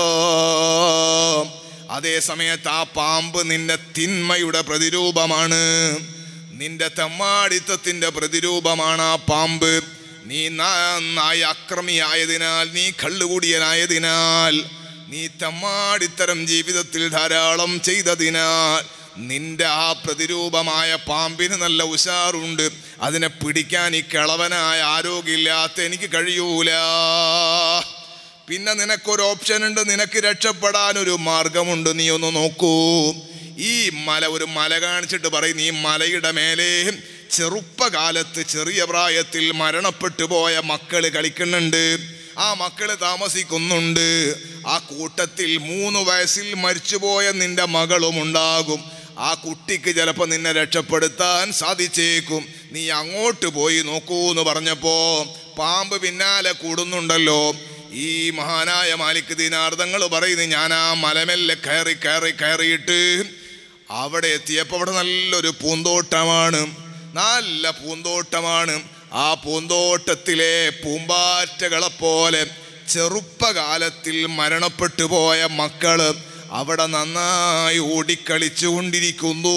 അതേ സമയത്ത് ആ പാമ്പ് നിന്റെ തിന്മയുടെ പ്രതിരൂപമാണ് നിന്റെ തെമ്മാടിത്തത്തിന്റെ പ്രതിരൂപമാണ് ആ പാമ്പ് നീ നന്നായി അക്രമിയായതിനാൽ നീ കള്ളുകൂടിയനായതിനാൽ നീ തെമ്മാടിത്തരം ജീവിതത്തിൽ ധാരാളം ചെയ്തതിനാൽ നിന്റെ ആ പ്രതിരൂപമായ പാമ്പിന് നല്ല ഉഷാറുണ്ട് അതിനെ പിടിക്കാൻ ഈ കിളവനായ ആരോഗ്യമില്ലാത്ത എനിക്ക് കഴിയൂല പിന്നെ നിനക്കൊരു ഓപ്ഷൻ ഉണ്ട് നിനക്ക് രക്ഷപ്പെടാൻ ഒരു മാർഗമുണ്ട് നീ ഒന്ന് നോക്കൂ ഈ മല ഒരു മല കാണിച്ചിട്ട് പറയും നീ മലയുടെ മേലെ ചെറുപ്പകാലത്ത് ചെറിയ പ്രായത്തിൽ മരണപ്പെട്ടു പോയ മക്കള് കളിക്കുന്നുണ്ട് ആ മക്കള് താമസിക്കുന്നുണ്ട് ആ കൂട്ടത്തിൽ മൂന്ന് വയസ്സിൽ മരിച്ചുപോയ നിന്റെ മകളും ഉണ്ടാകും ആ കുട്ടിക്ക് ചിലപ്പോൾ നിന്നെ രക്ഷപ്പെടുത്താൻ സാധിച്ചേക്കും നീ അങ്ങോട്ട് പോയി നോക്കൂ എന്ന് പറഞ്ഞപ്പോ പാമ്പ് പിന്നാലെ കൂടുന്നുണ്ടല്ലോ ഈ മഹാനായ മാലിക് ദിനാർദ്ദങ്ങൾ പറയുന്നു ഞാൻ ആ മലമെല്ലെ കയറി കയറി കയറിയിട്ട് അവിടെ എത്തിയപ്പോൾ അവിടെ നല്ലൊരു പൂന്തോട്ടമാണ് നല്ല പൂന്തോട്ടമാണ് ആ പൂന്തോട്ടത്തിലെ പൂമ്പാറ്റകളെ പോലെ ചെറുപ്പകാലത്തിൽ മരണപ്പെട്ടു പോയ മക്കള് അവിടെ നന്നായി ഓടിക്കളിച്ചു കൊണ്ടിരിക്കുന്നു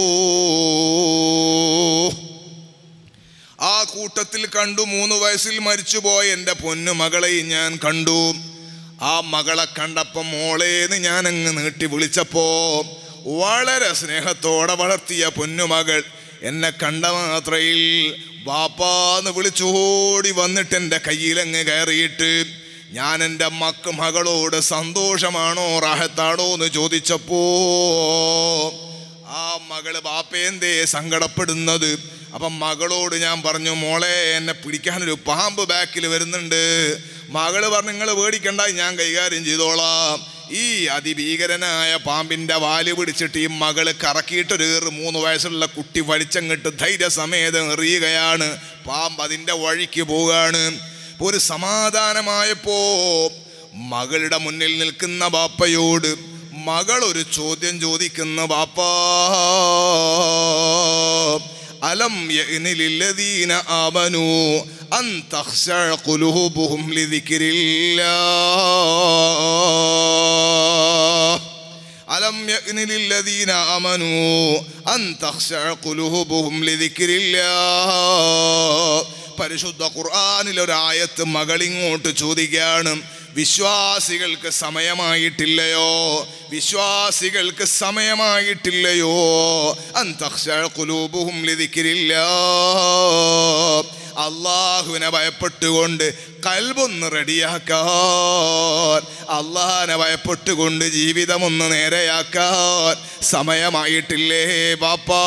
ആ കൂട്ടത്തിൽ കണ്ടു മൂന്ന് വയസ്സിൽ മരിച്ചുപോയ എൻ്റെ പൊന്നു മകളെയും ഞാൻ കണ്ടു ആ മകളെ കണ്ടപ്പം മോളേന്ന് ഞാൻ അങ്ങ് നീട്ടി വിളിച്ചപ്പോ വളരെ സ്നേഹത്തോടെ വളർത്തിയ പൊന്നുമകൾ എന്നെ കണ്ട മാത്രയിൽ ബാപ്പാന്ന് വിളിച്ചോടി വന്നിട്ട് എൻ്റെ കയ്യിലങ്ങ് കയറിയിട്ട് ഞാൻ എൻ്റെ മക്ക് മകളോട് സന്തോഷമാണോ റാഹത്താണോ എന്ന് ചോദിച്ചപ്പോ ആ മകള് ബാപ്പേന്തേ സങ്കടപ്പെടുന്നത് അപ്പം മകളോട് ഞാൻ പറഞ്ഞു മോളെ എന്നെ പിടിക്കാനൊരു പാമ്പ് ബാക്കിൽ വരുന്നുണ്ട് മകള് പറഞ്ഞു നിങ്ങൾ പേടിക്കണ്ട ഞാൻ കൈകാര്യം ചെയ്തോളാം ഈ അതിഭീകരനായ പാമ്പിന്റെ വാല് പിടിച്ചിട്ട് ഈ മകള് കറക്കിയിട്ടൊരു ഏറ് മൂന്ന് വയസ്സുള്ള കുട്ടി വലിച്ചങ്ങിട്ട് ധൈര്യസമേതം എറിയുകയാണ് പാമ്പ് അതിൻ്റെ വഴിക്ക് പോവുകയാണ് ഒരു സമാധാനമായപ്പോ മകളുടെ മുന്നിൽ നിൽക്കുന്ന ബാപ്പയോട് മകൾ ഒരു ചോദ്യം ചോദിക്കുന്ന ബാപ്പാ അലം യഅ്നിലില്ലദീന ആമനു അൻ തഖ്ശഅ ഖുലൂബുഹും ലിദിക്രില്ലാഹ് അലം യഅ്നിലില്ലദീന ആമനു അൻ തഖ്ശഅ ഖുലൂബുഹും ലിദിക്രില്ലാഹ് പരിശുദ്ധ ഖുർആനിൽ ഒരായത്ത് മകളിങ്ങോട്ട് ചോദിക്കുകയാണ് വിശ്വാസികൾക്ക് സമയമായിട്ടില്ലയോ വിശ്വാസികൾക്ക് സമയമായിട്ടില്ലയോ അന്തൂബുഹും ലിതിക്കില്ല അള്ളാഹുവിനെ ഭയപ്പെട്ടുകൊണ്ട് കൽബൊന്ന് റെഡിയാക്കാൻ അള്ളാഹിനെ ഭയപ്പെട്ടുകൊണ്ട് ജീവിതമൊന്ന് നേരെയാക്കാൻ സമയമായിട്ടില്ലേ ബാപ്പാ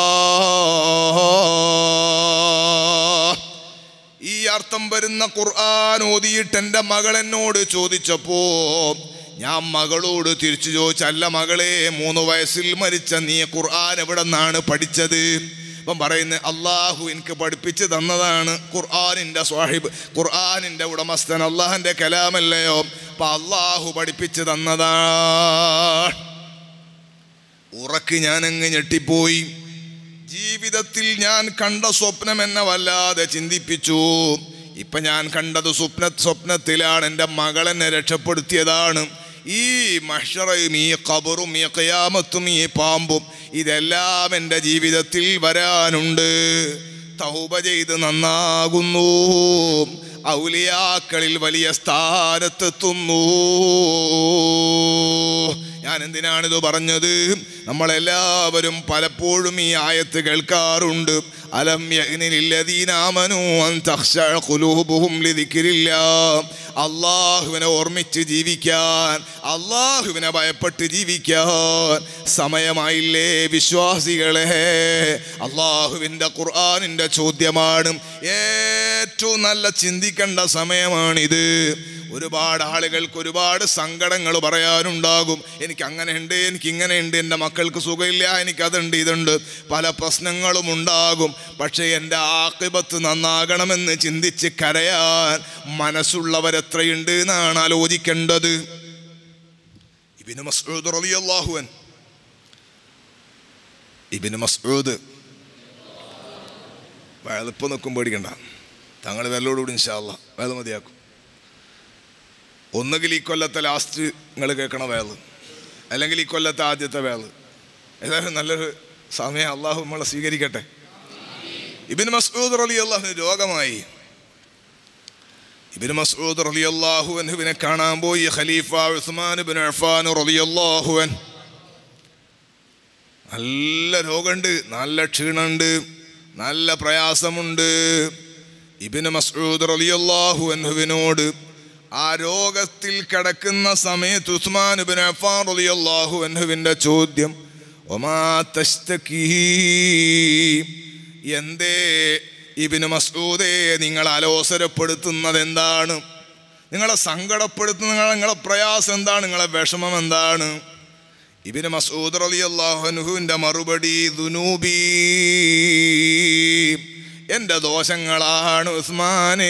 ഈ അർത്ഥം വരുന്ന ഖുർആൻ ഓതിയിട്ട് എൻ്റെ മകൾ എന്നോട് ചോദിച്ചപ്പോ ഞാൻ മകളോട് തിരിച്ചു ചോദിച്ചല്ല മകളെ മൂന്ന് വയസ്സിൽ മരിച്ച നീ ഖുർആൻ എവിടെ നിന്നാണ് പഠിച്ചത് അപ്പം പറയുന്നത് അള്ളാഹു എനിക്ക് പഠിപ്പിച്ച് തന്നതാണ് ഖുർആാനിൻ്റെ സ്വാഹിബ് ഖുർആാനിൻ്റെ ഉടമസ്ഥൻ അള്ളാഹിൻ്റെ കലാമല്ലയോ അപ്പം അള്ളാഹു പഠിപ്പിച്ച് തന്നതാണ് ഉറക്ക് ഞാനങ്ങ് ഞെട്ടിപ്പോയി ജീവിതത്തിൽ ഞാൻ കണ്ട സ്വപ്നം എന്നെ വല്ലാതെ ചിന്തിപ്പിച്ചു ഇപ്പൊ ഞാൻ കണ്ടത് സ്വപ്ന സ്വപ്നത്തിലാണ് എൻ്റെ മകൾ എന്നെ രക്ഷപ്പെടുത്തിയതാണ് ഈ മഷറയും ഈ കബറും ഈ കയാമത്തും ഈ പാമ്പും ഇതെല്ലാം എൻ്റെ ജീവിതത്തിൽ വരാനുണ്ട് തൗബ ചെയ്ത് നന്നാകുന്നു ഔലിയാക്കളിൽ വലിയ സ്ഥാനത്തെത്തുന്നു ഞാൻ എന്തിനാണിത് പറഞ്ഞത് നമ്മളെല്ലാവരും പലപ്പോഴും ഈ ആയത്ത് കേൾക്കാറുണ്ട് അലം യഗ്നിലില്ലദീനാമനു അൻ തഖ്ശഅ ഖുലൂബുഹും ലിദിക്രില്ലാഹ് അള്ളാഹുവിനെ ഓർമ്മിച്ച് ജീവിക്കാൻ അള്ളാഹുവിനെ ഭയപ്പെട്ട് ജീവിക്കാൻ സമയമായില്ലേ വിശ്വാസികളെ അള്ളാഹുവിൻ്റെ ഖുർആാനിൻ്റെ ചോദ്യമാണ് ഏറ്റവും നല്ല ചിന്തിക്കേണ്ട സമയമാണിത് ഒരുപാട് ആളുകൾക്ക് ഒരുപാട് സങ്കടങ്ങൾ പറയാനുണ്ടാകും എനിക്ക് അങ്ങനെ ഉണ്ട് എനിക്ക് ഇങ്ങനെ ഉണ്ട് എൻ്റെ മക്കൾക്ക് സുഖമില്ല എനിക്ക് അതുണ്ട് ഇതുണ്ട് പല പ്രശ്നങ്ങളും ഉണ്ടാകും പക്ഷേ എൻ്റെ ആക്കിബത്ത് നന്നാകണമെന്ന് ചിന്തിച്ച് കരയാൻ മനസ്സുള്ളവരെത്രയുണ്ട് എന്നാണ് ആലോചിക്കേണ്ടത് ഇബിന് മസ്ഊദ് റളിയല്ലാഹു അൻ ഇബിന് മസ്ഊദ് വയലിപ്പം നിൽക്കും പേടിക്കണ്ട തങ്ങൾ വിരലോടുകൂടി ഇൻഷാല്ല വേല മതിയാക്കും ഒന്നുകിൽ ഈ കൊല്ലത്തെ ലാസ്റ്റ് നിങ്ങൾ കേൾക്കണ വേള് അല്ലെങ്കിൽ ഈ കൊല്ലത്തെ ആദ്യത്തെ വേള് ഏതായാലും നല്ലൊരു സമയം അള്ളാഹു നമ്മളെ സ്വീകരിക്കട്ടെ ഇബിൻ മസ്ഊദ് റലി അള്ളാഹുവിന് രോഗമായി ഇബിൻ മസ്ഊദ് റലി അള്ളാഹു അൻഹുവിനെ കാണാൻ പോയി ഖലീഫ ഉസ്മാൻ ബിൻ അഫാൻ റലി അള്ളാഹു അൻ നല്ല രോഗമുണ്ട് നല്ല ക്ഷീണമുണ്ട് നല്ല പ്രയാസമുണ്ട് ഇബിന് മസ്ഊദ് റളിയല്ലാഹു അൻഹുവിനോട് ആ രോഗത്തിൽ കിടക്കുന്ന സമയത്ത് ഉസ്മാൻ ഇബ്നു അഫ്ഫാൻ റളിയല്ലാഹു അൻഹുവിന്റെ ചോദ്യം ഒമാ തസ്തകീ എന്തേ ഇബിന് മസ്ഊദേ നിങ്ങൾ അലോസരപ്പെടുത്തുന്നത് എന്താണ് നിങ്ങളെ സങ്കടപ്പെടുത്തുന്ന നിങ്ങളെ പ്രയാസം എന്താണ് നിങ്ങളെ വിഷമം എന്താണ് ഇബിന് മസൂദ് അലി അള്ളാഹുനുഹുവിൻ്റെ മറുപടി ദുനൂബി എൻ്റെ ദോഷങ്ങളാണ് ഉസ്മാനേ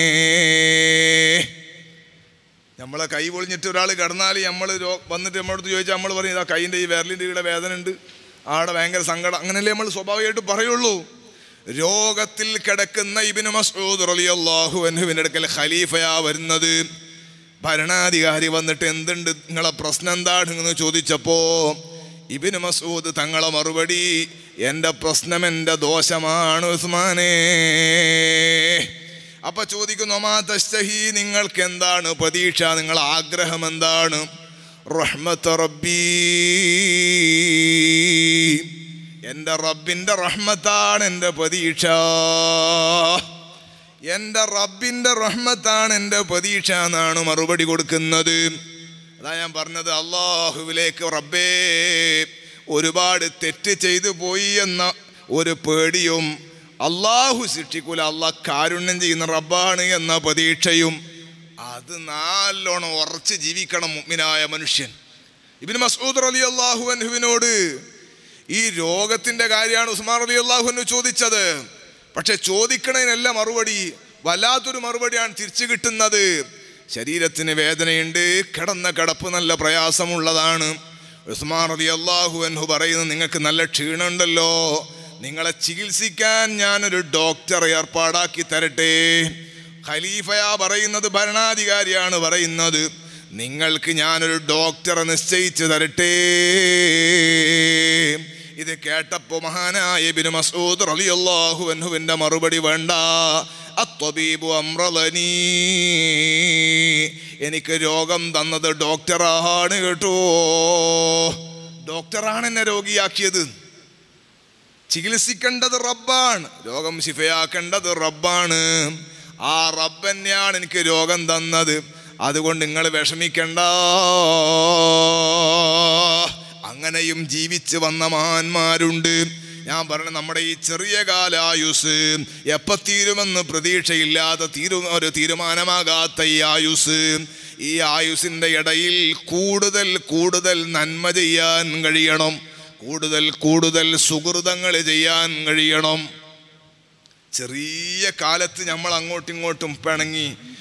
നമ്മളെ കൈ പൊളിഞ്ഞിട്ട് ഒരാൾ കിടന്നാൽ നമ്മൾ വന്നിട്ട് നമ്മളടുത്ത് ചോദിച്ചാൽ നമ്മൾ പറയും ഇതാ കൈൻ്റെ ഈ വിരലിൻ്റെ ഇവിടെ വേദന ഉണ്ട് ആടെ ഭയങ്കര സങ്കടം അങ്ങനെയല്ലേ നമ്മൾ സ്വാഭാവികമായിട്ട് പറയുള്ളൂ രോഗത്തിൽ കിടക്കുന്ന ഇബിന് മസൂദ് അലി അള്ളാഹു അനുവിൻ്റെ അടുക്കൽ ഖലീഫയാ വരുന്നത് ഭരണാധികാരി വന്നിട്ട് എന്തുണ്ട് നിങ്ങളെ പ്രശ്നം എന്താണ് എന്ന് ചോദിച്ചപ്പോ ഇബിന് മസൂദ് തങ്ങളെ മറുപടി എൻ്റെ പ്രശ്നം എൻ്റെ ദോഷമാണ് ഉസ്മാനേ അപ്പൊ ചോദിക്കുന്നു ഒമാ തസ്തഹി നിങ്ങൾക്ക് എന്താണ് പ്രതീക്ഷ നിങ്ങൾ ആഗ്രഹം എന്താണ് റഹ്മത്ത് റബ്ബീ എൻ്റെ റബ്ബിൻ്റെ റഹ്മത്താണ് എൻ്റെ പ്രതീക്ഷ എൻ്റെ റബ്ബിൻ്റെ റഹ്മത്താണ് എൻ്റെ പ്രതീക്ഷ എന്നാണ് മറുപടി കൊടുക്കുന്നത് അതാ ഞാൻ പറഞ്ഞത് അള്ളാഹുവിലേക്ക് റബ്ബേ ഒരുപാട് തെറ്റ് ചെയ്തു പോയി എന്ന ഒരു പേടിയും അള്ളാഹു ശിക്ഷിക്കൂല അള്ളാഹ് കാരുണ്യം ചെയ്യുന്ന റബ്ബാണ് എന്ന പ്രതീക്ഷയും അത് നല്ലോണം ഉറച്ച് ജീവിക്കണം മുഗ്മിനായ മനുഷ്യൻ ഇബിന് മസൂദ് അലി അള്ളാഹു അൻഹുവിനോട് ഈ രോഗത്തിന്റെ കാര്യമാണ് ഉസ്മാൻ അലി അള്ളാഹുവിന് ചോദിച്ചത് പക്ഷെ ചോദിക്കണതിനല്ല മറുപടി വല്ലാത്തൊരു മറുപടിയാണ് തിരിച്ചു കിട്ടുന്നത് ശരീരത്തിന് വേദനയുണ്ട് കിടന്ന കിടപ്പ് നല്ല പ്രയാസമുള്ളതാണ് ഉസ്മാൻ അലി അള്ളാഹു അൻഹു പറയുന്നു നിങ്ങൾക്ക് നല്ല ക്ഷീണമുണ്ടല്ലോ നിങ്ങളെ ചികിത്സിക്കാൻ ഞാനൊരു ഡോക്ടർ ഏർപ്പാടാക്കി തരട്ടെ ഖലീഫയാ പറയുന്നത് ഭരണാധികാരിയാണ് പറയുന്നത് നിങ്ങൾക്ക് ഞാനൊരു ഡോക്ടറെ നിശ്ചയിച്ചു തരട്ടെ ഇത് കേട്ടപ്പോ മഹാനായ ബിൻ മസൂദ് റളിയല്ലാഹു അൻഹുവിന്റെ മറുപടി വേണ്ട അത്വബീബു അമ്രലനീ എനിക്ക് രോഗം തന്നത് ഡോക്ടറാണ് കേട്ടോ ഡോക്ടറാണ് എന്നെ രോഗിയാക്കിയത് ചികിത്സിക്കേണ്ടത് റബ്ബാണ് രോഗം ശിഫയാക്കേണ്ടത് റബ്ബാണ് ആ റബ്ബ് തന്നെയാണ് എനിക്ക് രോഗം തന്നത് അതുകൊണ്ട് നിങ്ങൾ വിഷമിക്കണ്ട അങ്ങനെയും ജീവിച്ച് വന്ന മഹാന്മാരുണ്ട് ഞാൻ പറഞ്ഞ നമ്മുടെ ഈ ചെറിയ കാലായുസ് എപ്പ തീരുമെന്ന് പ്രതീക്ഷയില്ലാതെ തീരു ഒരു തീരുമാനമാകാത്ത ഈ ആയുസ് ഈ ആയുസിൻ്റെ ഇടയിൽ കൂടുതൽ കൂടുതൽ നന്മ ചെയ്യാൻ കഴിയണം കൂടുതൽ കൂടുതൽ സുഹൃതങ്ങൾ ചെയ്യാൻ കഴിയണം ചെറിയ കാലത്ത് നമ്മൾ അങ്ങോട്ടും ഇങ്ങോട്ടും പിണങ്ങി